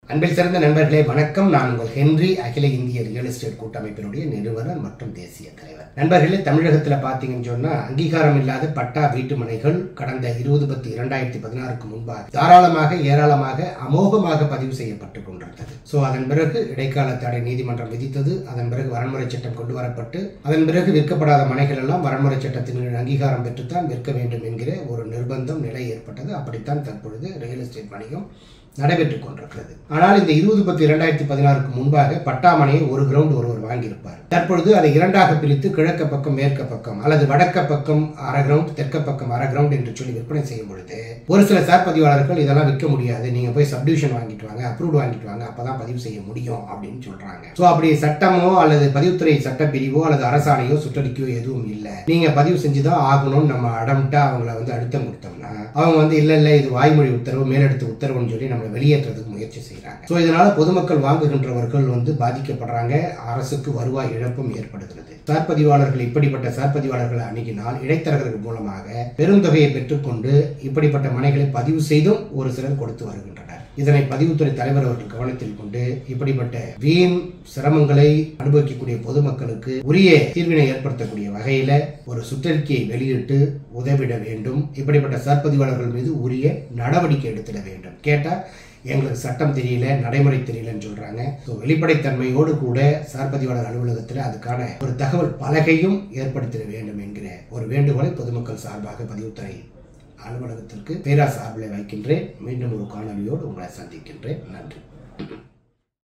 அன்பில் சிறந்த நண்பர்களே வணக்கம் நான் உங்கள் ஹென்றி அகில இந்திய ரியல் எஸ்டேட் கூட்டமைப்பினுடைய நிறுவனர் மற்றும் தேசிய தலைவர் நண்பர்களே தமிழகத்தில் பார்த்தீங்கன்னு சொன்னா அங்கீகாரம் இல்லாத பட்டா வீட்டு மனைகள் கடந்த இருபது பத்து இரண்டாயிரத்தி பதினாறுக்கு முன்பாக தாராளமாக ஏராளமாக அமோகமாக பதிவு செய்யப்பட்டு கொண்டிருந்தது ஸோ அதன் பிறகு இடைக்கால தடை நீதிமன்றம் விதித்தது அதன் பிறகு வரன்முறை சட்டம் கொண்டு வரப்பட்டு அதன் பிறகு விற்கப்படாத மனைகள் எல்லாம் வரன்முறை சட்டத்தின் கீழ் அங்கீகாரம் பெற்றுத்தான் விற்க வேண்டும் என்கிற ஒரு நிர்பந்தம் நிலை ஏற்பட்டது அப்படித்தான் தற்பொழுது ரியல் எஸ்டேட் வணிகம் நடைபெற்றுக் கொண்டிருக்கிறது ஆனால் இந்த இருபது பத்து இரண்டாயிரத்தி பதினாறுக்கு முன்பாக பட்டாமனையை ஒரு கிரவுண்ட் ஒருவர் வாங்கியிருப்பார் தற்பொழுது அதை இரண்டாக பிரித்து கிழக்க பக்கம் மேற்க பக்கம் அல்லது வடக்க பக்கம் அரை கிரவுண்ட் தெற்க பக்கம் அரை கிரவுண்ட் என்று சொல்லி விற்பனை செய்யும் பொழுது ஒரு சில சார் பதிவாளர்கள் இதெல்லாம் விற்க முடியாது நீங்க போய் சப்டிவிஷன் வாங்கிட்டு வாங்க அப்ரூவ்ட் வாங்கிட்டு வாங்க அப்பதான் பதிவு செய்ய முடியும் அப்படின்னு சொல்றாங்க ஸோ அப்படி சட்டமோ அல்லது பதிவுத்துறை சட்டப்பிரிவோ அல்லது அரசாணையோ சுற்றறிக்கையோ எதுவும் இல்லை நீங்க பதிவு செஞ்சுதான் ஆகணும்னு நம்ம அடம்ட்டா அவங்கள வந்து அழுத்தம் கொடுத்தோம்னா அவங்க வந்து இல்ல இல்ல இது வாய்மொழி உத்தரவு மேலெடுத்து உத்தரவுன்னு சொல்லி நம்மளை வெளியேற்றதுக்கு முயற்சி செய்யறாங்க ஸோ இதனால பொதுமக்கள் வாங்குகின்றவர்கள் வந்து பாதிக்கப்படுறாங்க அரசுக்கு வருவாய் இழப்பும் ஏற்படுகிறது சார்பதிவாளர்கள் இப்படிப்பட்ட சார்பதிவாளர்களை அணுகினால் இடைத்தரகர்கள் மூலமாக பெருந்தொகையை பெற்றுக்கொண்டு இப்படிப்பட்ட மனைகளை பதிவு செய்தும் ஒரு சிலர் கொடுத்து வருகின்றனர் இதனை பதிவுத்துறை தலைவர் அவர்கள் கவனத்தில் கொண்டு இப்படிப்பட்ட வீண் சிரமங்களை அனுபவிக்கக்கூடிய பொதுமக்களுக்கு உரிய தீர்வினை ஏற்படுத்தக்கூடிய வகையில ஒரு சுற்றறிக்கையை வெளியிட்டு உதவிட வேண்டும் இப்படிப்பட்ட சார்பதிவாளர்கள் மீது உரிய நடவடிக்கை எடுத்திட வேண்டும் கேட்டா எங்களுக்கு சட்டம் தெரியல நடைமுறை தெரியலன்னு சொல்றாங்க ஸோ வெளிப்படைத்தன்மையோடு கூட சார்பதிவாளர் அலுவலகத்தில் அதுக்கான ஒரு தகவல் பலகையும் ஏற்படுத்திட வேண்டும் என்கிற ஒரு வேண்டுகோளை பொதுமக்கள் சார்பாக பதிவுத்துறை அலுவலகத்திற்கு பேரா சார்பில் வைக்கின்றேன் மீண்டும் ஒரு காணொலியோடு உங்களை சந்திக்கின்றேன் நன்றி